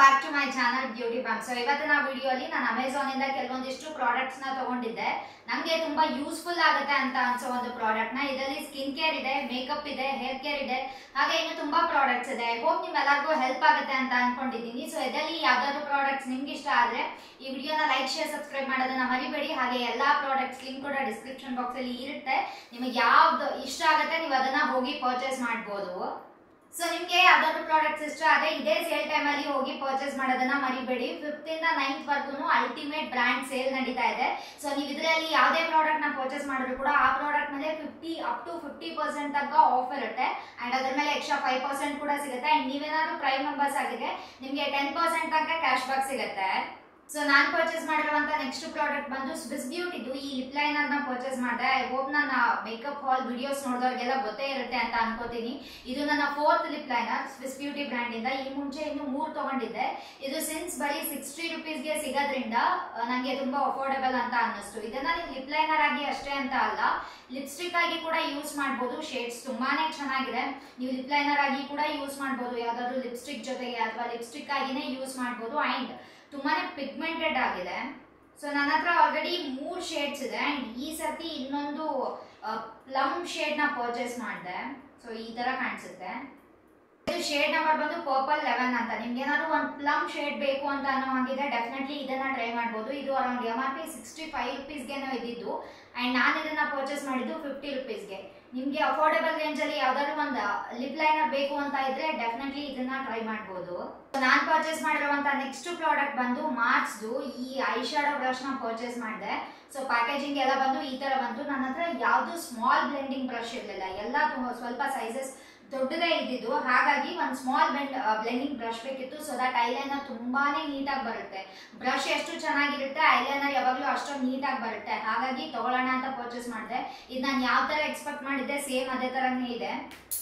back to my channel beauty bank so ಇವತ್ತಿನ ವಿಡಿಯೋಲಿ ನಾನು ಅಮೆಝಾನ್ ಇಂದ ಕೆಲವೊಂದಿಷ್ಟು ಪ್ರಾಡಕ್ಟ್ಸ್ ನ ತಗೊಂಡಿದ್ದೆ ನಂಗೆ ತುಂಬಾ ಯೂಸ್ಫುಲ್ ಆಗುತ್ತೆ ಅಂತ ಅನ್ಸೋ ಒಂದು ಪ್ರಾಡಕ್ಟ್ ನ ಇದರಲ್ಲಿ ಸ್ಕಿನ್ ಕೇರ್ ಇದೆ ಮೇಕಪ್ ಇದೆ ಹೇರ್ ಕೇರ್ ಇದೆ ಹಾಗೆ ಇನ್ನು ತುಂಬಾ ಪ್ರಾಡಕ್ಟ್ಸ್ ಇದೆ ಐ ಹೋಪ್ ನಿಮ್ಮೆಲ್ಲರಿಗೂ ಹೆಲ್ಪ್ ಆಗುತ್ತೆ ಅಂತ ಅನ್ಕೊಂಡಿದ್ದೀನಿ ಸೊ ಇದರಲ್ಲಿ ಯಾವ್ದಾದ್ರು ಪ್ರಾಡಕ್ಟ್ಸ್ ನಿಮ್ಗೆ ಇಷ್ಟ ಆದ್ರೆ ಈ ವಿಡಿಯೋನ ಲೈಕ್ ಶೇರ್ ಸಬ್ಸ್ಕ್ರೈಬ್ ಮಾಡೋದನ್ನ ಮರಿಬೇಡಿ ಹಾಗೆ ಎಲ್ಲಾ ಪ್ರಾಡಕ್ಟ್ಸ್ ಲಿಂಕ್ ಕೂಡ ಡಿಸ್ಕ್ರಿಪ್ಷನ್ ಬಾಕ್ಸ್ ಅಲ್ಲಿ ಇರುತ್ತೆ ನಿಮಗೆ ಯಾವ್ದು ಇಷ್ಟ ಆಗುತ್ತೆ ನೀವು ಅದನ್ನ ಹೋಗಿ ಪರ್ಚೇಸ್ ಮಾಡ್ಬೋದು ಸೊ ನಿಮ್ಗೆ ಯಾವ್ದಾದ್ರು ಪ್ರಾಡಕ್ಟ್ಸ್ ಇಷ್ಟ ಆದ್ರೆ ಇದೇ ಸೇಲ್ ಟೈಮ್ ಅಲ್ಲಿ ಹೋಗಿ ಪರ್ಚೇಸ್ ಮಾಡೋದನ್ನ ಮರಿಬೇಡಿ ಫಿಫ್ತ್ ಇಂದ ನೈನ್ತ್ ವರ್ಗು ಅಲ್ಟಿಮೇಟ್ ಬ್ರ್ಯಾಂಡ್ ಸೇಲ್ ನಡೀತಾ ಇದೆ ಸೊ ನೀವು ಇದರಲ್ಲಿ ಯಾವುದೇ ಪ್ರಾಡಕ್ಟ್ ನ ಪರ್ಚೇಸ್ ಮಾಡಿದ್ರು ಕೂಡ ಆ ಪ್ರಾಡಕ್ಟ್ ಮೇಲೆ fifty up to fifty percent ತನಕ ಆಫರ್ ಇರುತ್ತೆ ಅಂಡ್ ಅದ್ರ ಮೇಲೆ ಎಕ್ಸ್ಟ್ರಾ ಫೈವ್ ಪರ್ಸೆಂಟ್ ಕೂಡ ಸಿಗುತ್ತೆ ಅಂಡ್ ನೀವೇನಾದ್ರೂ ಪ್ರೈಮ್ ಮೆಂಬರ್ಸ್ ಆಗಿದೆ ನಿಮ್ಗೆ ಟೆನ್ ಪರ್ಸೆಂಟ್ ತನಕ ಕ್ಯಾಶ್ ಬ್ಯಾಕ್ ಸಿಗುತ್ತೆ ಸೊ ನಾನು ಪರ್ಚೇಸ್ ಮಾಡಿರುವಂತ ನೆಕ್ಸ್ಟ್ ಪ್ರಾಡಕ್ಟ್ ಬಂದು ಸ್ವಿಸ್ ಬ್ಯೂಟಿದು ಈ ಲಿಪ್ ಲೈನರ್ ನ ಪರ್ಚೇಸ್ ಮಾಡಿದೆ ಐ ಹೋಪ್ ನನ್ನ ಮೇಕಪ್ ಹಾಲ್ ವಿಡಿಯೋಸ್ ನೋಡಿದವ್ರಿಗೆಲ್ಲ ಗೊತ್ತೇ ಇರುತ್ತೆ ಅಂತ ಅನ್ಕೋತೀನಿ ಇದು ನನ್ನ fourth lip liner Swiss Beauty brand ಇಂದ ಈ ಮುಂಚೆ ಇನ್ನು ಮೂರು ತಗೊಂಡಿದ್ದೆ ಇದು ಸಿನ್ಸ್ ಬರೀ ಸಿಕ್ಸ್ಟಿ ರುಪೀಸ್ಗೆ ಸಿಗೋದ್ರಿಂದ ಆ, ನಂಗೆ ತುಂಬಾ ಅಫೋರ್ಡೆಬಲ್ ಅಂತ ಅನ್ನಿಸ್ತು ಇದನ್ನ ನೀವು ಲಿಪ್ ಲೈನರ್ ಆಗಿ ಅಷ್ಟೇ ಅಂತ ಅಲ್ಲ ಲಿಪ್ಸ್ಟಿಕ್ ಆಗಿ ಕೂಡ ಯೂಸ್ ಮಾಡ್ಬೋದು ಶೇಡ್ಸ್ ತುಂಬಾನೇ ಚೆನ್ನಾಗಿದೆ ನೀವು ಲಿಪ್ ಲೈನರ್ ಆಗಿ ಕೂಡ ಯೂಸ್ ಮಾಡ್ಬೋದು ಯಾವ್ದಾದ್ರು ಲಿಪ್ಸ್ಟಿಕ್ ಜೊತೆಗೆ ಅಥವಾ ಲಿಪ್ಸ್ಟಿಕ್ ಆಗಿನೇ ಯೂಸ್ ಮಾಡ್ಬೋದು ಅಂಡ್ ತುಂಬಾನೇ ಪಿಗ್ಮೆಂಟೆಡ್ ಆಗಿದೆ ಸೊ ನನ್ನ ಹತ್ರ ಆಲ್ರೆಡಿ ಮೂರು ಶೇಡ್ಸ್ ಇದೆ ಅಂಡ್ ಈ ಸರ್ತಿ ಇನ್ನೊಂದು ಪ್ಲಮ್ ಶೇಡ್ ನ ಪರ್ಚೇಸ್ ಮಾಡಿದೆ ಸೊ ಈ ತರ ಕಾಣಿಸುತ್ತೆ ಇದು ಶೇಡ್ ನಂಬರ್ ಬಂದು ಪರ್ಪಲ್ ಲೆವೆನ್ ಅಂತ ನಿಮ್ಗೆ ಏನಾದ್ರು ಒಂದು ಪ್ಲಮ್ ಶೇಡ್ ಬೇಕು ಅಂತ ಅನ್ನೋ ಹಾಗಿದ್ರೆ ಡೆಫಿನೆಟ್ಲಿ ಇದನ್ನ ಟ್ರೈ ಮಾಡ್ಬೋದು ಇದು around M R P sixty five ರುಪೀಸ್ಗೆನೋ ಇದ್ದಿದ್ದು ಅಂಡ್ ನಾನು ಇದನ್ನ ಪರ್ಚೇಸ್ ಮಾಡಿದ್ದು ಫಿಫ್ಟಿ ರುಪೀಸ್ಗೆ ನಿಮ್ಗೆ ಅಫೋರ್ಡೆಬಲ್ ರೇಂಜ್ ಅಲ್ಲಿ ಯಾವ್ದಾದ್ರು ಒಂದು ಲಿಪ್ ಲೈನರ್ ಬೇಕು ಅಂತ ಇದ್ರೆ ಡೆಫಿನೆಟ್ಲಿ ಇದನ್ನ ಟ್ರೈ ಮಾಡ್ಬೋದು ನಾನು ಪರ್ಚೇಸ್ ಮಾಡಿರುವಂತ ನೆಕ್ಸ್ಟ್ ಪ್ರಾಡಕ್ಟ್ ಬಂದು ಮಾರ್ಚ್ದು ಈ ಐ ಶಾಡೋ ಬ್ರಷ್ ನ ಪರ್ಚೇಸ್ ಮಾಡಿದೆ ಸೊ ಪ್ಯಾಕೇಜಿಂಗ್ ಎಲ್ಲ ಬಂದು ಈ ತರ ಬಂತು ನನ್ನ ಹತ್ರ ಯಾವ್ದು ಸ್ಮಾಲ್ ಬ್ಲೆಂಡಿಂಗ್ ಬ್ರಷ್ ಇರಲಿಲ್ಲ ಎಲ್ಲ ತುಂಬ ಸ್ವಲ್ಪ ಸೈಜಸ್ ದೊಡ್ಡದೇ ಇದ್ದಿದ್ದು ಹಾಗಾಗಿ ಒಂದು ಸ್ಮಾಲ್ ಬೆಂಡ್ ಬ್ಲೆಂಡಿಂಗ್ ಬ್ರಷ್ ಬೇಕಿತ್ತು ಸೊ ದಟ್ ಐಲೈನರ್ ತುಂಬಾನೇ ನೀಟಾಗಿ ಬರುತ್ತೆ ಬ್ರಷ್ ಎಷ್ಟು ಚೆನ್ನಾಗಿರುತ್ತೆ ಐಲೈನರ್ ಯಾವಾಗಲೂ ಅಷ್ಟೊಂದು ನೀಟಾಗಿ ಬರುತ್ತೆ ಹಾಗಾಗಿ ತಗೊಳ್ಳೋಣ ಅಂತ ಪರ್ಚೇಸ್ ಮಾಡಿದೆ ಇದು ನಾನು ಯಾವ ಥರ ಎಕ್ಸ್ಪೆಕ್ಟ್ ಮಾಡಿದ್ದೆ ಸೇಮ್ ಅದೇ ಥರನೇ ಇದೆ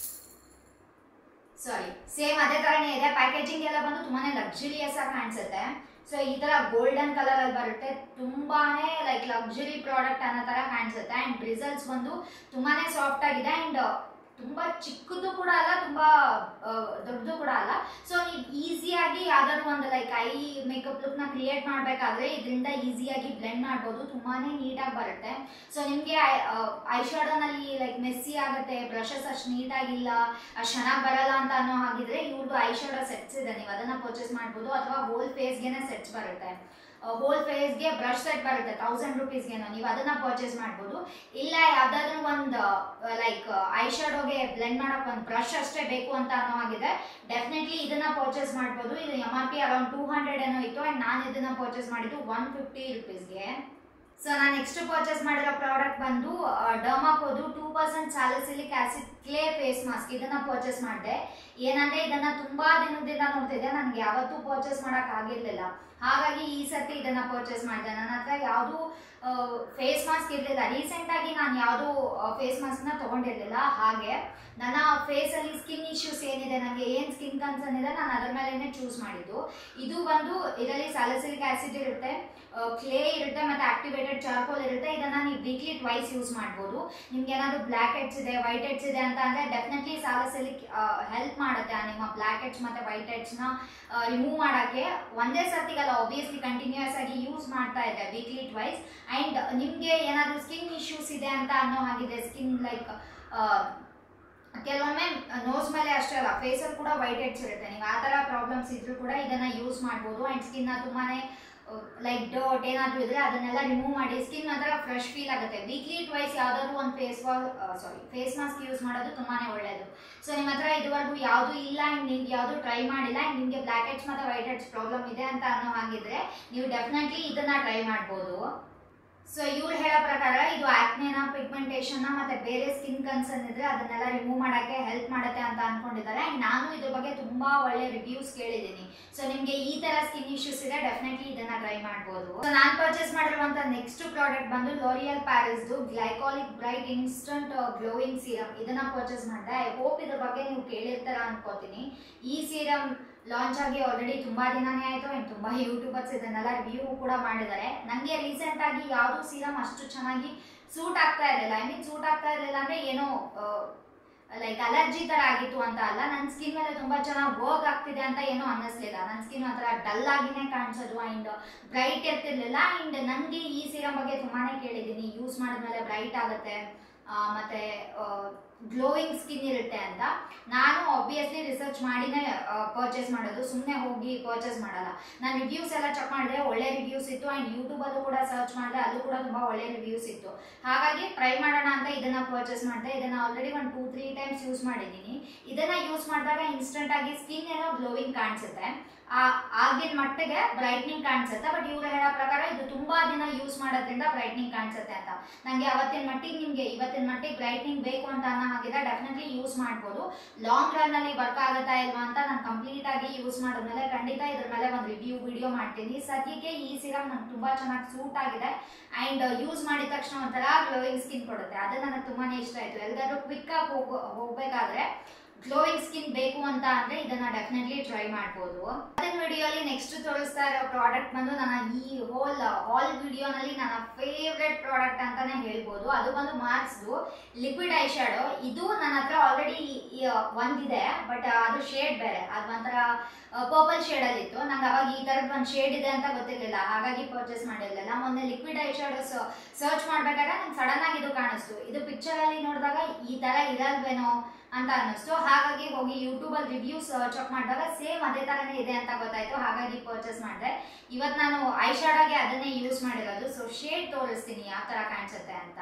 ಸಾರಿ ಸೇಮ್ ಅದೇ ಥರನೇ ಇದೆ ಪ್ಯಾಕೇಜಿಂಗ್ ಎಲ್ಲ ಬಂದು ತುಂಬಾನೇ ಲಕ್ಸುರಿಯಸ್ ಆಗಿ ಕಾಣಿಸುತ್ತೆ ಸೊ ಈ ತರ ಗೋಲ್ಡನ್ ಕಲರ್ ಅಲ್ಲಿ ಬರುತ್ತೆ ತುಂಬಾನೇ ಲೈಕ್ ಲಕ್ಸುರಿ ಪ್ರಾಡಕ್ಟ್ ಅನ್ನೋ ತರ ಕಾಣಿಸುತ್ತೆ ಅಂಡ್ ಬ್ರಿಸಲ್ಸ್ ಬಂದು ತುಂಬಾನೇ ಸಾಫ್ಟ್ ಆಗಿದೆ ಅಂಡ್ ತುಂಬಾ ಚಿಕ್ಕದು ಕೂಡ ಅಲ್ಲ ತುಂಬಾ ದೊಡ್ಡದು ಕೂಡ ಅಲ್ಲ ಸೊ ನೀವು ಈಸಿಯಾಗಿ ಯಾವ್ದಾದ್ರು ಒಂದು ಲೈಕ್ ಐ ಮೇಕಪ್ ಲುಕ್ ನ ಕ್ರಿಯೇಟ್ ಮಾಡ್ಬೇಕಾದ್ರೆ ಇದರಿಂದ ಈಸಿಯಾಗಿ ಬ್ಲೆಂಡ್ ಮಾಡ್ಬೋದು ತುಂಬಾನೇ ನೀಟಾಗಿ ಬರುತ್ತೆ ಸೊ ನಿಮ್ಗೆ ಐ ನಲ್ಲಿ ಲೈಕ್ ಮೆಸ್ಸಿ ಆಗುತ್ತೆ ಬ್ರಷಸ್ ಅಷ್ಟು ನೀಟಾಗಿಲ್ಲ ಅಷ್ಟು ಚೆನ್ನಾಗಿ ಬರಲ್ಲ ಅಂತ ಅನ್ನೋ ಹಾಗಿದ್ರೆ ಇವ್ರದ್ದು ಐ ಶಾಡೋ ಸೆಟ್ಸ್ ಇದೆ ನೀವು ಅದನ್ನ ಪರ್ಚೇಸ್ ಮಾಡ್ಬೋದು ಅಥವಾ ಹೋಲ್ ಫೇಸ್ಗೆನೆ ಸೆಟ್ಸ್ ಬರುತ್ತೆ ಹೋಲ್ ಫೇಸ್ಗೆ ಬ್ರಷ್ ಸೆಟ್ ಬರುತ್ತೆ ತೌಸಂಡ್ ರುಪೀಸ್ಗೆನೋ ನೀವು ಅದನ್ನ ಪರ್ಚೇಸ್ ಮಾಡ್ಬೋದು ಇಲ್ಲ ಯಾವ್ದಾದ್ರು ಒಂದು ಲೈಕ್ ಐ ಶಾಡೋಗೆ ಬ್ಲೆಂಡ್ ಮಾಡಕ್ ಒಂದು ಬ್ರಷ್ ಅಷ್ಟೇ ಬೇಕು ಅಂತ ಅನ್ನೋ ಹಾಗಿದೆ ಡೆಫಿನೆಟ್ಲಿ ಇದನ್ನ ಪರ್ಚೇಸ್ ಮಾಡ್ಬೋದು ಇದು M R P around two hundred ಏನೋ ಇತ್ತು ಅಂಡ್ ನಾನು ಇದನ್ನ ಪರ್ಚೇಸ್ ಮಾಡಿದ್ದು ಒನ್ ಫಿಫ್ಟಿ ರುಪೀಸ್ಗೆ ಸೊ ನಾನು ನೆಕ್ಸ್ಟ್ ಪರ್ಚೇಸ್ ಮಾಡಿರೋ ಪ್ರಾಡಕ್ಟ್ ಬಂದು ಡರ್ಮಾಕೋದು two percent salicylic acid clay face mask ಇದನ್ನ ಪರ್ಚೇಸ್ ಮಾಡಿದೆ ಏನಂದ್ರೆ ಇದನ್ನ ತುಂಬಾ ದಿನದಿಂದ ನೋಡ್ತಿದ್ದೆ ನನಗೆ ಯಾವತ್ತೂ ಪರ್ಚೇಸ್ ಮಾಡಕ್ ಆಗಿರ್ಲಿಲ್ಲ ಹಾಗಾಗಿ ಈ ಸರ್ತಿ ಇದನ್ನ ಪರ್ಚೇಸ್ ಮಾಡಿದೆ ನನ್ನ ಹತ್ರ ಯಾವುದು ಫೇಸ್ ಮಾಸ್ಕ್ ಇರಲಿಲ್ಲ ರೀಸೆಂಟ್ ಆಗಿ ನಾನು ಯಾವುದು ಫೇಸ್ ಮಾಸ್ಕ್ ನ ತಗೊಂಡಿರ್ಲಿಲ್ಲ ಹಾಗೆ ನನ್ನ ಫೇಸ್ ಅಲ್ಲಿ ಸ್ಕಿನ್ ಇಶ್ಯೂಸ್ ಏನಿದೆ ನನಗೆ ಏನ್ ಸ್ಕಿನ್ ಕನ್ಸರ್ನ್ ಇದೆ ನಾನು ಅದ್ರ ಮೇಲೆನೆ ಚೂಸ್ ಮಾಡಿದ್ದು ಇದು ಬಂದು ಇದರಲ್ಲಿ ಸ್ಯಾಲಿಸಿಲಿಕ್ ಆಸಿಡ್ ಇರುತ್ತೆ ಕ್ಲೇ ಇರುತ್ತೆ ಮತ್ತೆ ಆಕ್ಟಿವೇಟೆಡ್ ಚಾರ್ಕೋಲ್ ಇರುತ್ತೆ ಇದನ್ನ ನೀವು ವೀಕ್ಲಿ ಟ್ವೈಸ್ ಯೂಸ್ ಮಾಡ್ಬೋದು ನಿಮ್ಗೆ ಏನಾದ್ರು ಬ್ಲ್ಯಾಕ್ ಹೆಡ್ಸ್ ಇದೆ ವೈಟ್ ಹೆಡ್ಸ್ ಇದೆ ಅಂತ ಅಂದ್ರೆ ಡೆಫಿನೆಟ್ಲಿ ಸ್ಯಾಲಿಸಿಲಿಕ್ ಹೆಲ್ಪ್ ಮಾಡುತ್ತೆ ಆ ನಿಮ್ಮ ಬ್ಲ್ಯಾಕ್ ಹೆಡ್ಸ್ ಮತ್ತೆ ವೈಟ್ ಹೆಡ್ಸ್ ನ ರಿಮೂವ್ ಮಾಡಕ್ಕೆ ಒಂದೇ ಸರ್ತಿಗಲ್ಲ ಆಬ್ವಿಯಸ್ಲಿ ಕಂಟಿನ್ಯೂಸ್ ಆಗಿ ಯೂಸ್ ಮಾಡ್ತಾ ಇದೆ ವೀಕ್ಲಿ ಟ್ವೈಸ್ ಅಂಡ್ ನಿಮ್ಗೆ ಏನಾದ್ರು ಸ್ಕಿನ್ ಇಶ್ಯೂಸ್ ಇದೆ ಅಂತ ಅನ್ನೋ ಹಾಗಿದೆ ಸ್ಕಿನ್ ಲೈಕ್ ಕೆಲವೊಮ್ಮೆ ನೋಸ್ ಮೇಲೆ ಅಷ್ಟೇ ಅಲ್ಲ ಫೇಸಲ್ಲಿ ಕೂಡ ವೈಟ್ ಹೆಡ್ಸ್ ಇರುತ್ತೆ ನೀವು ಆ ಥರ ಪ್ರಾಬ್ಲಮ್ಸ್ ಇದ್ರೂ ಕೂಡ ಇದನ್ನ ಯೂಸ್ ಮಾಡ್ಬೋದು ಅಂಡ್ ಸ್ಕಿನ್ನ ತುಂಬಾನೇ ಲೈಕ್ ಡರ್ಟ್ ಏನಾದರೂ ಇದ್ರೆ ಅದನ್ನೆಲ್ಲ ರಿಮೂವ್ ಮಾಡಿ ಸ್ಕಿನ್ ಒಂಥರ ಫ್ರೆಶ್ ಫೀಲ್ ಆಗುತ್ತೆ ವೀಕ್ಲಿ ಟ್ವೈಸ್ ಯಾವ್ದಾದ್ರು ಒಂದು face wall sorry face mask use ಮಾಡೋದು ತುಂಬಾನೇ ಒಳ್ಳೆಯದು ಸೊ ನಿಮ್ಮ ಹತ್ರ ಇದುವರೆಗೂ ಯಾವುದು ಇಲ್ಲ ಅಂಡ್ ನಿಮ್ಗೆ ಯಾವುದು ಟ್ರೈ ಮಾಡಿಲ್ಲ ಅಂಡ್ ನಿಮಗೆ ಬ್ಲ್ಯಾಕ್ ಹೆಡ್ಸ್ ಮತ್ತು ವೈಟ್ ಹೆಡ್ಸ್ ಪ್ರಾಬ್ಲಮ್ ಇದೆ ಅಂತ ಅನ್ನೋ ಹಾಗಿದ್ರೆ ನೀವು ಡೆಫಿನೆಟ್ಲಿ ಇದನ್ನ ಟ್ರೈ ಮಾಡ್ಬೋದು ಸೊ ಇವ್ರು ಹೇಳೋ ಪ್ರಕಾರ ಇದು ಆಕ್ನೇನ ಪಿಗ್ಮೆಂಟೇಷನ್ ಮತ್ತೆ ಬೇರೆ ಸ್ಕಿನ್ ಕನ್ಸರ್ನ್ ಇದ್ರೆ ಅದನ್ನೆಲ್ಲ ರಿಮೂವ್ ಮಾಡಕ್ಕೆ ಹೆಲ್ಪ್ ಮಾಡುತ್ತೆ ಅಂತ ಅನ್ಕೊಂಡಿದ್ದಾರೆ ಅಂಡ್ ನಾನು ಇದ್ರ ಬಗ್ಗೆ ತುಂಬಾ ಒಳ್ಳೆ ರಿವ್ಯೂಸ್ ಕೇಳಿದ್ದೀನಿ ಸೊ ನಿಮ್ಗೆ ಈ ತರ ಸ್ಕಿನ್ ಇಶ್ಯೂಸ್ ಇದೆ ಡೆಫಿನೆಟ್ಲಿ ಇದನ್ನ ಟ್ರೈ ಮಾಡ್ಬೋದು ಸೊ ನಾನು ಪರ್ಚೇಸ್ ಮಾಡಿರುವಂತ ನೆಕ್ಸ್ಟ್ ಪ್ರಾಡಕ್ಟ್ ಬಂದು ಲೋರಿಯಲ್ ಪ್ಯಾರಿಸ್ದು glycolic bright instant glowing serum ಇದನ್ನ ಪರ್ಚೇಸ್ ಮಾಡಿದೆ ಐ ಹೋಪ್ ಇದ್ರ ಬಗ್ಗೆ ನೀವು ಕೇಳಿರ್ತಾರ ಅನ್ಕೋತೀನಿ ಈ ಸೀರಮ್ ಲಾಂಚ್ ಆಗಿ ಆಲ್ರೆಡಿ ತುಂಬಾ ದಿನಾನೇ ಆಯ್ತು ಅಂಡ್ ತುಂಬಾ ಯೂಟ್ಯೂಬರ್ಸ್ ಇದನ್ನೆಲ್ಲ ರಿವ್ಯೂ ಕೂಡ ಮಾಡಿದ್ದಾರೆ ನನಗೆ ರೀಸೆಂಟ್ ಆಗಿ ಯಾವುದು ಸೀರಮ್ ಅಷ್ಟು ಚೆನ್ನಾಗಿ ಸೂಟ್ ಆಗ್ತಾ ಇರಲಿಲ್ಲ ಐ ಮೀನ್ ಸೂಟ್ ಆಗ್ತಾ ಇರಲಿಲ್ಲ ಅಂದ್ರೆ ಏನೋ ಲೈಕ್ ಅಲರ್ಜಿ ತರ ಆಗಿತ್ತು ಅಂತ ಅಲ್ಲ ನನ್ನ ಸ್ಕಿನ್ ಮೇಲೆ ತುಂಬಾ ಚೆನ್ನಾಗಿ ವರ್ಕ್ ಆಗ್ತಿದೆ ಅಂತ ಏನೂ ಅನ್ನಿಸ್ಲಿಲ್ಲ ನನ್ನ ಸ್ಕಿನ್ ಒಂಥರ ಡಲ್ ಆಗಿನೇ ಕಾಣಿಸೋದು ಅಂಡ್ ಬ್ರೈಟ್ ಇರ್ತಿರ್ಲಿಲ್ಲ ಅಂಡ್ ನನಗೆ ಈ ಸೀರಮ್ ಬಗ್ಗೆ ತುಂಬಾನೇ ಕೇಳಿದ್ದೀನಿ ಯೂಸ್ ಮಾಡಿದ್ಮೇಲೆ ಬ್ರೈಟ್ ಆಗುತ್ತೆ ಆ, ಮತ್ತೆ ಗ್ಲೋಯಿಂಗ್ ಸ್ಕಿನ್ ಇರುತ್ತೆ ಅಂತ ನಾನು ಆಬ್ವಿಯಸ್ಲಿ ರಿಸರ್ಚ್ ಮಾಡಿನೇ ಪರ್ಚೇಸ್ ಮಾಡೋದು ಸುಮ್ಮನೆ ಹೋಗಿ ಪರ್ಚೇಸ್ ಮಾಡಲ್ಲ ನಾನು ರಿವ್ಯೂಸ್ ಎಲ್ಲ ಚೆಕ್ ಮಾಡಿದೆ ಒಳ್ಳೆ ರಿವ್ಯೂಸ್ ಇತ್ತು ಆ್ಯಂಡ್ ಯೂಟ್ಯೂಬಲ್ಲೂ ಕೂಡ ಸರ್ಚ್ ಮಾಡಿದೆ ಅಲ್ಲೂ ಕೂಡ ತುಂಬ ಒಳ್ಳೆ ರಿವ್ಯೂಸ್ ಇತ್ತು ಹಾಗಾಗಿ ಟ್ರೈ ಮಾಡೋಣ ಅಂತ ಇದನ್ನ ಪರ್ಚೇಸ್ ಮಾಡಿದೆ ಇದನ್ನ ಆಲ್ರೆಡಿ ಒಂದು ಟೂ ತ್ರೀ ಟೈಮ್ಸ್ ಯೂಸ್ ಮಾಡಿದ್ದೀನಿ ಇದನ್ನ ಯೂಸ್ ಮಾಡಿದಾಗ ಇನ್ಸ್ಟೆಂಟ್ ಆಗಿ ಸ್ಕಿನ್ ಏನೋ ಗ್ಲೋವಿಂಗ್ ಕಾಣಿಸುತ್ತೆ ಆ- ಆಗಿನ ಮಟ್ಟಿಗೆ ಬ್ರೈಟ್ನಿಂಗ್ ಕಾಣಿಸುತ್ತೆ ಬಟ್ ಇವ್ರು ಹೇಳೋ ಪ್ರಕಾರ ಇದು ತುಂಬಾ ದಿನ ಯೂಸ್ ಮಾಡೋದ್ರಿಂದ ಬ್ರೈಟ್ನಿಂಗ್ ಕಾಣಿಸುತ್ತೆ ಅಂತ ನನಗೆ ಅವತ್ತಿನ ಮಟ್ಟಿಗೆ ನಿಮಗೆ ಇವತ್ತಿನ ಮಟ್ಟಿಗೆ ಬ್ರೈಟ್ನಿಂಗ್ ಬೇಕು ಅಂತ ಅನ್ನೋ ಹಾಗಿದ್ರೆ ಡೆಫಿನೆಟ್ಲಿ ಯೂಸ್ ಮಾಡ್ಬೋದು ಲಾಂಗ್ ರನ್ ಅಲ್ಲಿ ವರ್ಕ್ ಆಗುತ್ತಾ ಇಲ್ವಾ ಅಂತ ನಾನು ಕಂಪ್ಲೀಟ್ ಆಗಿ ಯೂಸ್ ಮಾಡಿದ್ಮೇಲೆ ಖಂಡಿತ ಇದ್ರ ಮೇಲೆ ಒಂದು ರಿವ್ಯೂ ವಿಡಿಯೋ ಮಾಡ್ತೀನಿ ಸದ್ಯಕ್ಕೆ ಈ ಸಿರಮ್ ನಂಗೆ ತುಂಬಾ ಚೆನ್ನಾಗಿ ಸೂಟ್ ಆಗಿದೆ ಅಂಡ್ ಯೂಸ್ ಮಾಡಿದ ತಕ್ಷಣ ಒಂಥರ ಗ್ಲೋಯಿಂಗ್ ಸ್ಕಿನ್ ಕೊಡುತ್ತೆ ಅದು ನನಗೆ ತುಂಬಾನೇ ಇಷ್ಟ ಆಯ್ತು ಎಲ್ಲರೂ ಕ್ವಿಕ್ ಆಗಿ ಹೋಗ್ ಹೋಗ್ಬೇಕಾದ್ರೆ ಗ್ಲೋಯಿಂಗ್ ಸ್ಕಿನ್ ಬೇಕು ಅಂತ ಅಂದ್ರೆ ಇದನ್ನ ಡೆಫಿನೆಟ್ಲಿ ಟ್ರೈ ಮಾಡ್ಬೋದು ಅದನ್ನ ವಿಡಿಯೋಲಿ ನೆಕ್ಸ್ಟ್ ತೋರಿಸ್ತಾ ಇರೋ ಪ್ರಾಡಕ್ಟ್ ಬಂದು ನನ್ನ ಈ ಹೋಲ್ ಹಾಲ್ ವಿಡಿಯೋನಲ್ಲಿ ನನ್ನ ಫೇವ್ರೆಟ್ ಪ್ರಾಡಕ್ಟ್ ಅಂತಾನೆ ಹೇಳ್ಬೋದು ಅದು ಬಂದು ಮಾರ್ಕ್ಸ್ದು ಲಿಕ್ವಿಡ್ ಐ ಶಾಡೋ ಇದು ನನ್ನ ಹತ್ರ ಆಲ್ರೆಡಿ ಒಂದಿದೆ ಬಟ್ ಅದು ಶೇಡ್ ಬೇರೆ ಅದು ಒಂಥರ ಪರ್ಪಲ್ ಶೇಡ್ ಅಲ್ಲಿ ಇತ್ತು ನಂಗೆ ಅವಾಗ ಈ ತರದ್ ಒಂದು ಶೇಡ್ ಇದೆ ಅಂತ ಗೊತ್ತಿರಲಿಲ್ಲ ಹಾಗಾಗಿ ಪರ್ಚೇಸ್ ಮಾಡಿರಲಿಲ್ಲ ಮೊನ್ನೆ ಲಿಕ್ವಿಡ್ ಐ ಶಾಡೋಸ್ ಸರ್ಚ್ ಮಾಡ್ಬೇಕಾದ್ರೆ ನಂಗೆ ಸಡನ್ ಆಗಿ ಇದು ಕಾಣಿಸ್ತು ಇದು ಪಿಕ್ಚರ್ ಅಲ್ಲಿ ನೋಡಿದಾಗ ಈ ತರ ಇರಲ್ವೇನೋ ಅಂತ ಅನ್ನಿಸ್ತು ಹಾಗಾಗಿ ಹೋಗಿ ಯೂಟ್ಯೂಬ್ ಅಲ್ಲಿ ರಿವ್ಯೂಸ್ ಚೆಕ್ ಮಾಡಿದಾಗ ಸೇಮ್ ಅದೇ ತರನೇ ಇದೆ ಅಂತ ಗೊತ್ತಾಯ್ತು ಹಾಗಾಗಿ ಪರ್ಚೇಸ್ ಮಾಡಿದೆ ಇವತ್ತು ನಾನು ಐ ಶಾಡೋಗೆ ಅದನ್ನೇ ಯೂಸ್ ಮಾಡಿರೋದು ಸೊ ಶೇಡ್ ತೋರಿಸ್ತೀನಿ ಯಾವ ತರ ಕಾಣಿಸುತ್ತೆ ಅಂತ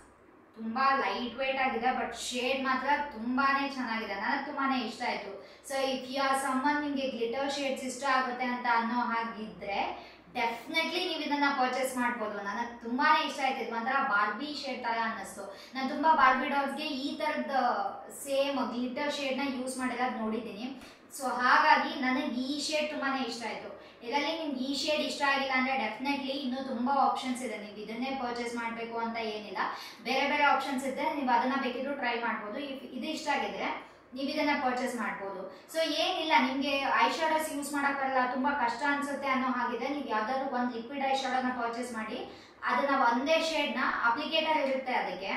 ತುಂಬಾ ಲೈಟ್ ವೇಟ್ ಆಗಿದೆ ಬಟ್ ಶೇಡ್ ಮಾತ್ರ ತುಂಬಾನೇ ಚೆನ್ನಾಗಿದೆ ನನಗೆ ತುಂಬಾನೇ ಇಷ್ಟ ಆಯ್ತು so if you are someone ನಿಮಗೆ ಗ್ಲಿಟರ್ ಶೇಡ್ಸ್ ಇಷ್ಟ ಆಗುತ್ತೆ ಅಂತ ಅನ್ನೋ ಹಾಗಿದ್ರೆ ಡೆಫಿನೆಟ್ಲಿ ನೀವು ಇದನ್ನ ಪರ್ಚೇಸ್ ಮಾಡ್ಬೋದು ನನಗೆ ತುಂಬಾನೇ ಇಷ್ಟ ಆಯ್ತು ಇದು ಒಂಥರ ಬಾರ್ಬಿ ಶೇಡ್ ತರ ಅನ್ನಿಸ್ತು ನಾನು ತುಂಬಾ ಬಾರ್ಬಿ ಡಾಲ್ಸ್ಗೆ ಈ ತರದ ಸೇಮ್ ಗ್ಲಿಟರ್ ಶೇಡ್ನ ಯೂಸ್ ಮಾಡಿರೋದು ನೋಡಿದ್ದೀನಿ ಸೊ ಹಾಗಾಗಿ ನನಗೆ ಈ ಶೇಡ್ ತುಂಬಾನೇ ಇಷ್ಟ ಆಯ್ತು ಇದರಲ್ಲಿ ನಿಮ್ಗೆ ಈ ಶೇಡ್ ಇಷ್ಟ ಆಗಿಲ್ಲ ಅಂದ್ರೆ ಡೆಫಿನೆಟ್ಲಿ ಇನ್ನೂ ತುಂಬಾ ಆಪ್ಷನ್ಸ್ ಇದೆ ನೀವು ಇದನ್ನೇ ಪರ್ಚೇಸ್ ಮಾಡಬೇಕು ಅಂತ ಏನಿಲ್ಲ ಬೇರೆ ಬೇರೆ ಆಪ್ಷನ್ಸ್ ಇದೆ ನೀವು ಅದನ್ನ ಬೇಕಿದ್ರು ಟ್ರೈ ಮಾಡ್ಬೋದು ಇಫ್ ಇದು ಇಷ್ಟ ಆಗಿದ್ರೆ ನೀವು ಇದನ್ನ ಪರ್ಚೇಸ್ ಮಾಡ್ಬೋದು ಸೊ ಏನಿಲ್ಲ ನಿಮಗೆ ಐ ಶಾಡೋಸ್ ಯೂಸ್ ಮಾಡಕ್ ಬರಲ್ಲ ತುಂಬಾ ಕಷ್ಟ ಅನ್ಸುತ್ತೆ ಅನ್ನೋ ಹಾಗಿದೆ ನೀವು ಯಾವ್ದಾದ್ರು ಒಂದು ಲಿಕ್ವಿಡ್ ಐ ಶಾಡೋನ ಪರ್ಚೇಸ್ ಮಾಡಿ ಅದನ್ನ ಒಂದೇ ಶೇಡ್ನ ಅಪ್ಲಿಕೇಟರ್ ಇರುತ್ತೆ ಅದಕ್ಕೆ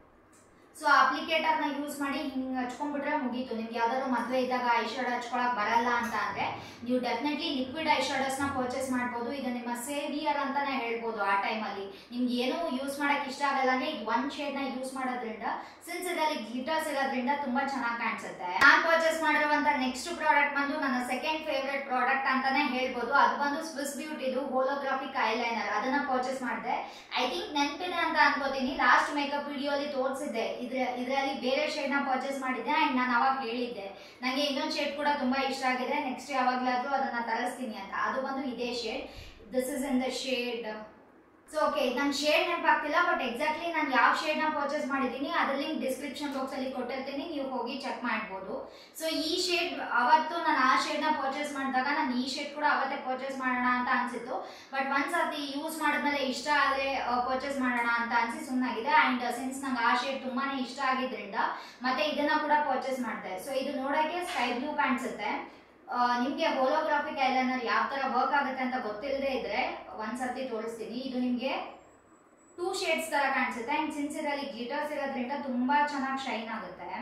ಸೊ ಅಪ್ಲಿಕೇಟರ್ನ ಯೂಸ್ ಮಾಡಿ ಹಿಂಗೆ ಹಚ್ಕೊಂಡ್ಬಿಟ್ರೆ ಮುಗೀತು ನಿಮ್ಗೆ ಯಾವ್ದಾದ್ರು ಮದುವೆ ಇದ್ದಾಗ ಐ ಶಾಡೋ ಹಚ್ಕೊಳಕ್ ಬರಲ್ಲ ಅಂತ ಅಂದ್ರೆ ನೀವು ಡೆಫಿನೆಟ್ಲಿ ಲಿಕ್ವಿಡ್ ಐ ಶಾಡೋಸ್ನ ಪರ್ಚೇಸ್ ಮಾಡ್ಬೋದು ಇದು ನಿಮ್ಮ ಸೇವಿಯರ್ ಅಂತಾನೆ ಹೇಳ್ಬೋದು ಆ ಟೈಮಲ್ಲಿ ನಿಮ್ಗೆ ಏನೂ ಯೂಸ್ ಮಾಡಕ್ ಇಷ್ಟ ಆಗಲ್ಲ ಅಂದ್ರೆ ಇದು ಒಂದ್ ಶೇಡ್ನ ಯೂಸ್ ಮಾಡೋದ್ರಿಂದ ಸಿನ್ಸ್ ಇದರಲ್ಲಿ ಗ್ಲಿಟರ್ಸ್ ಇರೋದ್ರಿಂದ ತುಂಬಾ ಚೆನ್ನಾಗಿ ಕಾಣಿಸುತ್ತೆ ನಾನು ಪರ್ಚೇಸ್ ಮಾಡಿರುವಂತ ನೆಕ್ಸ್ಟ್ ಪ್ರಾಡಕ್ಟ್ ಬಂದು ನನ್ನ ಸೆಕೆಂಡ್ ಫೇವ್ರೆಟ್ ಪ್ರಾಡಕ್ಟ್ ಅಂತಾನೆ ಹೇಳ್ಬೋದು ಅದು ಬಂದು ಸ್ವಿಸ್ ಬ್ಯೂಟಿದು ಹೋಲೋಗ್ರಾಫಿಕ್ ಐಲೈನರ್ ಅದನ್ನ ಪರ್ಚೇಸ್ ಮಾಡಿದೆ ಐ ಥಿಂಕ್ ನೆನಪಿದೆ ಅಂತ ಅನ್ಕೋತೀನಿ ಲಾಸ್ಟ್ ಮೇಕಪ್ ವಿಡಿಯೋಲಿ ತೋರಿಸಿದ್ದೆ ಇದ್ರ ಇದರಲ್ಲಿ ಬೇರೆ ಶೇಡ್ನ ಪರ್ಚೇಸ್ ಮಾಡಿದ್ದೆ ಅಂಡ್ ನಾನು ಅವಾಗ ಹೇಳಿದ್ದೆ ನನಗೆ ಇನ್ನೊಂದು ಶೇಡ್ ಕೂಡ ತುಂಬಾ ಇಷ್ಟ ಆಗಿದೆ ನೆಕ್ಸ್ಟ್ ಯಾವಾಗಲಾದ್ರೂ ಅದನ್ನ ತರಿಸ್ತೀನಿ ಅಂತ ಅದು ಬಂದು ಇದೇ shade this is in the shade so okay ನನ್ನ ಶೇಡ್ ನೆನಪಾಗ್ತಿಲ್ಲ ಬಟ್ ಎಕ್ಸಾಕ್ಟ್ಲಿ ನಾನು ಯಾವ ಶೇಡ್ನ ಪರ್ಚೇಸ್ ಮಾಡಿದ್ದೀನಿ ಅದ್ರ ಲಿಂಕ್ ಡಿಸ್ಕ್ರಿಪ್ಷನ್ ಬಾಕ್ಸಲ್ಲಿ ಕೊಟ್ಟಿರ್ತೀನಿ ನೀವು ಹೋಗಿ ಚೆಕ್ ಮಾಡ್ಬೋದು ಸೊ ಈ ಶೇಡ್ ಅವತ್ತು ನಾನು ಆ ಶೇಡ್ನ ಪರ್ಚೇಸ್ ಮಾಡಿದಾಗ ನಾನು ಈ ಶೇಡ್ ಕೂಡ ಅವತ್ತೇ ಪರ್ಚೇಸ್ ಮಾಡೋಣ ಅಂತ ಅನ್ಸಿತ್ತು ಬಟ್ ಒಂದ್ಸತಿ ಯೂಸ್ ಮಾಡಿದ್ಮೇಲೆ ಇಷ್ಟ ಆದರೆ ಪರ್ಚೇಸ್ ಮಾಡೋಣ ಅಂತ ಅನ್ಸಿ ಸುಮ್ಮನಾಗಿದೆ ಆ್ಯಂಡ್ ಸಿನ್ಸ್ ನಂಗೆ ಆ ಶೇಡ್ ತುಂಬಾನೇ ಇಷ್ಟ ಆಗಿದ್ರಿಂದ ಮತ್ತೆ ಇದನ್ನ ಕೂಡ ಪರ್ಚೇಸ್ ಮಾಡಿದೆ ಸೊ ಇದು ನೋಡೋಕ್ಕೆ ಸ್ಕೈ ಬ್ಲೂ ಕಾಣಿಸುತ್ತೆ ಆ, ನಿಮ್ಗೆ ಹೋಲೋಗ್ರಾಫಿಕ್ ಐಲೈನರ್ ಯಾವ ತರ ವರ್ಕ್ ಆಗುತ್ತೆ ಅಂತ ಗೊತ್ತಿಲ್ಲದೆ ಇದ್ರೆ ಒಂದ್ಸರ್ತಿ ತೋರಿಸ್ತೀನಿ ಇದು ನಿಮ್ಗೆ ಟೂ ಶೇಡ್ಸ್ ತರ ಕಾಣಿಸುತ್ತೆ ಅಂಡ್ ಸಿನ್ಸ್ ಇದರಲ್ಲಿ ಗ್ಲಿಟರ್ಸ್ ಇರೋದ್ರಿಂದ ತುಂಬಾ ಚೆನ್ನಾಗಿ ಶೈನ್ ಆಗುತ್ತೆ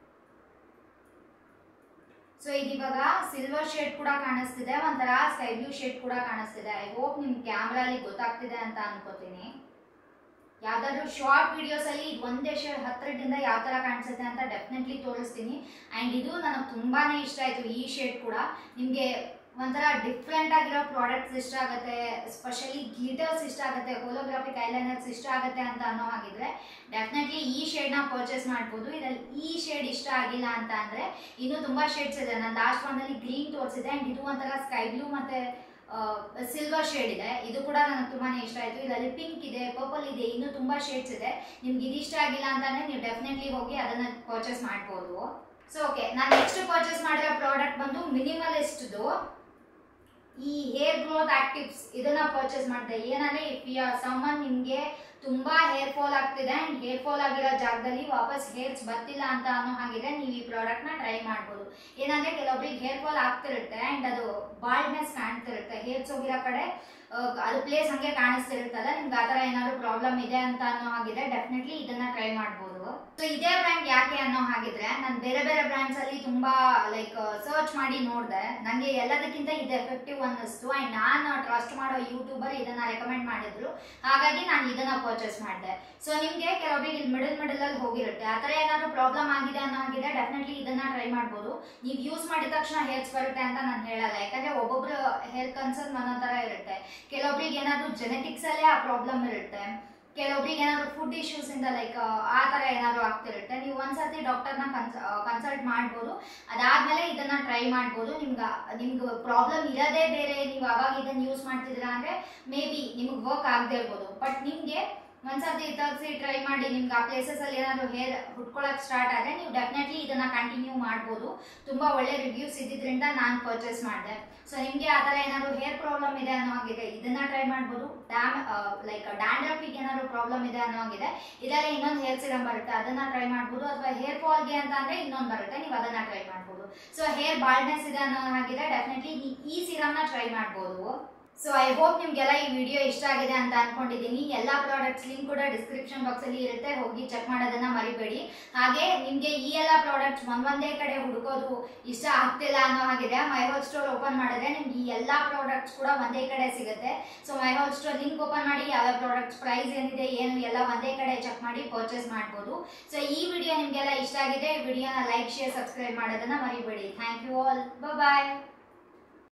ಸೊ ಇದಿವಾಗ ಸಿಲ್ವರ್ ಶೇಡ್ ಕೂಡ ಕಾಣಿಸ್ತಿದೆ ಒಂಥರ ಸ್ಕೈ ಬ್ಲೂ ಶೇಡ್ ಕೂಡ ಕಾಣಿಸ್ತಿದೆ ಐ ಹೋಪ್ ನಿಮ್ ಕ್ಯಾಮ್ರಾಲಿ ಗೊತ್ತಾಗ್ತಿದೆ ಅಂತ ಅನ್ಕೋತೀನಿ ಯಾವ್ದಾದ್ರು ಶಾರ್ಟ್ ವಿಡಿಯೋಸ್ ಅಲ್ಲಿ ಇದು ಒಂದೇ ಶೇಡ್ ಹತ್ತಿರದಿಂದ ಯಾವ ತರ ಕಾಣಿಸುತ್ತೆ ಅಂತ ಡೆಫಿನೆಟ್ಲಿ ತೋರಿಸ್ತೀನಿ ಅಂಡ್ ಇದು ನನಗೆ ತುಂಬಾನೇ ಇಷ್ಟ ಆಯ್ತು ಈ ಶೇಡ್ ಕೂಡ ನಿಮ್ಗೆ ಒಂಥರ ಡಿಫ್ರೆಂಟ್ ಆಗಿರೋ ಪ್ರಾಡಕ್ಟ್ಸ್ ಇಷ್ಟ ಆಗುತ್ತೆ ಸ್ಪೆಷಲಿ ಗ್ಲಿಟರ್ಸ್ ಇಷ್ಟ ಆಗುತ್ತೆ ಹೋಲೋಗ್ರಾಫಿಕ್ ಐಲೈನರ್ಸ್ ಇಷ್ಟ ಆಗುತ್ತೆ ಅಂತ ಅನ್ನೋ ಹಾಗಿದ್ರೆ ಡೆಫಿನೆಟ್ಲಿ ಈ ಶೇಡ್ನ ಪರ್ಚೇಸ್ ಮಾಡ್ಬೋದು ಇದರಲ್ಲಿ ಈ ಶೇಡ್ ಇಷ್ಟ ಆಗಿಲ್ಲ ಅಂತ ಅಂದ್ರೆ ಇನ್ನೂ ತುಂಬಾ ಶೇಡ್ಸ್ ಇದೆ ನಾನು ಲಾಸ್ಟ್ ಒಂದಲ್ಲಿ ಗ್ರೀನ್ ತೋರಿಸಿದೆ ಅಂಡ್ ಇದು ಒಂಥರ ಸ್ಕೈ ಬ್ಲೂ ಮತ್ತೆ ಸಿಲ್ವರ್ ಶೇಡ್ ಇದೆ ಇದು ಕೂಡ ನನಗೆ ತುಂಬಾನೇ ಇಷ್ಟ ಆಯ್ತು ಇದರಲ್ಲಿ ಪಿಂಕ್ ಇದೆ ಪರ್ಪಲ್ ಇದೆ ಇನ್ನೂ ತುಂಬಾ ಶೇಡ್ಸ್ ಇದೆ ನಿಮ್ಗೆ ಇದು ಇಷ್ಟ ಆಗಿಲ್ಲ ಅಂತಂದ್ರೆ ನೀವು ಡೆಫಿನೆಟ್ಲಿ ಹೋಗಿ ಅದನ್ನ ಪರ್ಚೇಸ್ ಮಾಡ್ಬೋದು ಸೊ ಓಕೆ ನಾನು ನೆಕ್ಸ್ಟ್ ಪರ್ಚೇಸ್ ಮಾಡಿರೋ ಪ್ರಾಡಕ್ಟ್ ಬಂದು ಮಿನಿಮಲಿಸ್ಟ್ದು ಈ ಹೇರ್ ಗ್ರೋತ್ ಆಕ್ಟಿವ್ಸ್ ಇದನ್ನ ಪರ್ಚೇಸ್ ಮಾಡಿದೆ ಏನಂದ್ರೆ ಇಫ್ ಯು ಆರ್ ಸಮ್ಮನ್ ನಿಮ್ಗೆ ತುಂಬಾ ಹೇರ್ ಫಾಲ್ ಆಗ್ತಿದೆ ಅಂಡ್ ಹೇರ್ ಫಾಲ್ ಆಗಿರೋ ಜಾಗದಲ್ಲಿ ವಾಪಸ್ ಹೇರ್ಸ್ ಬರ್ತಿಲ್ಲ ಅಂತ ಅನ್ನೋ ಹಾಗಿದೆ ನೀವು ಈ ಪ್ರಾಡಕ್ಟ್ ನ ಟ್ರೈ ಮಾಡ್ಬೋದು ಏನಂದ್ರೆ ಕೆಲವೊಬ್ರಿಗೆ ಹೇರ್ ಫಾಲ್ ಆಗ್ತಿರುತ್ತೆ ಅಂಡ್ ಅದು ಬಾಲ್ಡ್ನೆಸ್ ಕಾಣ್ತಿರುತ್ತೆ ಹೇರ್ಸ್ ಹೋಗಿರೋ ಕಡೆ ಆ, ಅದು ಪ್ಲೇಸ್ ಹಂಗೆ ಕಾಣಿಸ್ತಿರುತ್ತಲ್ಲ ನಿಮ್ಗೆ ಆ ಥರ ಏನಾದ್ರು ಪ್ರಾಬ್ಲಮ್ ಇದೆ ಅಂತ ಅನ್ನೋ ಹಾಗಿದ್ರೆ ಡೆಫಿನೆಟ್ಲಿ ಇದನ್ನ ಟ್ರೈ ಮಾಡ್ಬೋದು ಸೊ ಇದೇ ಬ್ರ್ಯಾಂಡ್ ಯಾಕೆ ಅನ್ನೋ ಹಾಗಿದ್ರೆ ನಾನು ಬೇರೆ ಬೇರೆ ಬ್ರ್ಯಾಂಡ್ಸ್ ಅಲ್ಲಿ ತುಂಬಾ ಲೈಕ್ ಸರ್ಚ್ ಮಾಡಿ ನೋಡಿದೆ ನನಗೆ ಎಲ್ಲದಕ್ಕಿಂತ ಇದು ಎಫೆಕ್ಟಿವ್ ಅನ್ನಿಸ್ತು ಅಂಡ್ ನಾನು ಟ್ರಸ್ಟ್ ಮಾಡೋ ಯೂಟ್ಯೂಬರ್ ಇದನ್ನ ರೆಕಮೆಂಡ್ ಮಾಡಿದ್ರು ಹಾಗಾಗಿ ನಾನು ಇದನ್ನ ಪರ್ಚೇಸ್ ಮಾಡಿದೆ ಸೊ ನಿಮಗೆ ಕೆಲವೊಬ್ಬರಿಗೆ ಇಲ್ಲಿ ಮಿಡಲ್ ಮಿಡಲ್ ಅಲ್ಲಿ ಹೋಗಿರುತ್ತೆ ಆ ಥರ ಏನಾದ್ರು ಪ್ರಾಬ್ಲಮ್ ಆಗಿದೆ ಅನ್ನೋ ಹಾಗಿದೆ ಡೆಫಿನೆಟ್ಲಿ ಇದನ್ನ ಟ್ರೈ ಮಾಡ್ಬೋದು ನೀವು ಯೂಸ್ ಮಾಡಿದ ತಕ್ಷಣ ಹೇರ್ಸ್ ಬರುತ್ತೆ ಅಂತ ನಾನು ಹೇಳಲ್ಲ ಯಾಕಂದ್ರೆ ಒಬ್ಬೊಬ್ರು ಹೇರ್ ಕನ್ಸರ್ನ್ ಅನ್ನೋ ಥರ ಇರುತ್ತೆ ಕೆಲವೊಬ್ರಿಗೆ ಏನಾದ್ರು ಜೆನೆಟಿಕ್ಸ್ ಅಲ್ಲೇ ಆ ಪ್ರಾಬ್ಲಮ್ ಇರುತ್ತೆ ಕೆಲವೊಬ್ರಿಗೆ ಏನಾದ್ರು ಫುಡ್ ಇಶ್ಯೂಸ್ ಇಂದ ಲೈಕ್ ಆ ಥರ ಏನಾದ್ರು ಆಗ್ತಿರುತ್ತೆ ನೀವು ಒಂದ್ಸತಿ ಡಾಕ್ಟರ್ನ ಕನ್ಸಲ್ಟ್ ಮಾಡ್ಬೋದು ಅದಾದ್ಮೇಲೆ ಇದನ್ನ ಟ್ರೈ ಮಾಡ್ಬೋದು ನಿಮ್ಗೆ ನಿಮ್ಗೆ ಪ್ರಾಬ್ಲಮ್ ಇರೋದೇ ಬೇರೆ ನೀವು ಅವಾಗ ಇದನ್ನ ಯೂಸ್ ಮಾಡ್ತಿದ್ದೀರಾ ಅಂದ್ರೆ ಮೇ ಬಿ ನಿಮ್ಗೆ ವರ್ಕ್ ಆಗದೆ ಇರ್ಬೋದು ಬಟ್ ನಿಮ್ಗೆ ಒಂದ್ಸತಿ ತರಿಸಿ ಟ್ರೈ ಮಾಡಿ ನಿಮ್ಗೆ ಆ ಪ್ಲೇಸಸ್ ಅಲ್ಲಿ ಏನಾದ್ರು ಹೇರ್ ಹುಟ್ಕೊಳಕ್ ಸ್ಟಾರ್ಟ್ ಆದ್ರೆ ನೀವು ಡೆಫಿನೆಟ್ಲಿ ಇದನ್ನ ಕಂಟಿನ್ಯೂ ಮಾಡ್ಬೋದು ತುಂಬಾ ಒಳ್ಳೆ ರಿವ್ಯೂಸ್ ಇದ್ದಿದ್ರಿಂದ ನಾನು ಪರ್ಚೇಸ್ ಮಾಡಿದೆ ಸೊ ನಿಮ್ಗೆ ಆ ಥರ ಏನಾದ್ರು ಹೇರ್ ಪ್ರಾಬ್ಲಮ್ ಇದೆ ಅನ್ನೋ ಹಾಗಿದೆ ಇದನ್ನ ಟ್ರೈ ಮಾಡ್ಬೋದು ಡ್ಯಾಮ್ ಲೈಕ್ ಡ್ಯಾಂಡ್ರಫಿಗೆ ಏನಾದ್ರು ಪ್ರಾಬ್ಲಮ್ ಇದೆ ಅನ್ನೋ ಹಾಗಿದೆ ಇದರಲ್ಲಿ ಇನ್ನೊಂದು ಹೇರ್ ಸಿರಮ್ ಬರುತ್ತೆ ಅದನ್ನ ಟ್ರೈ ಮಾಡ್ಬೋದು ಅಥವಾ ಹೇರ್ ಫಾಲ್ಗೆ ಅಂತ ಅಂದ್ರೆ ಇನ್ನೊಂದು ಬರುತ್ತೆ ನೀವು ಅದನ್ನ ಟ್ರೈ ಮಾಡ್ಬೋದು ಸೊ ಹೇರ್ ಬಾಲ್ಡ್ನೆಸ್ ಇದೆ ಅನ್ನೋ ಹಾಗಿದೆ ಡೆಫಿನೆಟ್ಲಿ ಈ ಸಿರಮ್ನ ಟ್ರೈ ಮಾಡ್ಬೋದು ಸೊ ಐ ಹೋಪ್ ನಿಮ್ಗೆಲ್ಲ ಈ ವಿಡಿಯೋ ಇಷ್ಟ ಆಗಿದೆ ಅಂತ ಅನ್ಕೊಂಡಿದ್ದೀನಿ ಎಲ್ಲ ಪ್ರಾಡಕ್ಟ್ಸ್ ಲಿಂಕ್ ಕೂಡ ಡಿಸ್ಕ್ರಿಪ್ಷನ್ ಬಾಕ್ಸ್ ಅಲ್ಲಿ ಇರುತ್ತೆ ಹೋಗಿ ಚೆಕ್ ಮಾಡೋದನ್ನ ಮರಿಬೇಡಿ ಹಾಗೆ ನಿಮ್ಗೆ ಈ ಎಲ್ಲ ಪ್ರಾಡಕ್ಟ್ಸ್ ಒಂದೊಂದೇ ಕಡೆ ಹುಡುಕೋದು ಇಷ್ಟ ಆಗ್ತಿಲ್ಲ ಅನ್ನೋ ಹಾಗಿದೆ ಮೈ ಹೋಲ್ ಸ್ಟೋರ್ ಓಪನ್ ಮಾಡಿದ್ರೆ ನಿಮ್ಗೆ ಈ ಎಲ್ಲ ಪ್ರಾಡಕ್ಟ್ಸ್ ಕೂಡ ಒಂದೇ ಕಡೆ ಸಿಗುತ್ತೆ so my whole store link open ಮಾಡಿ ಯಾವ ಪ್ರಾಡಕ್ಟ್ಸ್ ಪ್ರೈಸ್ ಏನಿದೆ ಏನು ಎಲ್ಲ ಒಂದೇ ಕಡೆ ಚೆಕ್ ಮಾಡಿ ಪರ್ಚೇಸ್ ಮಾಡ್ಬೋದು ಸೊ ಈ ವಿಡಿಯೋ ನಿಮ್ಗೆಲ್ಲ ಇಷ್ಟ ಆಗಿದೆ ವಿಡಿಯೋನ ಲೈಕ್ ಶೇರ್ ಸಬ್ಸ್ಕ್ರೈಬ್ ಮಾಡೋದನ್ನ ಮರಿಬೇಡಿ ಥ್ಯಾಂಕ್ ಯು ಆಲ್ ಬಾಯ್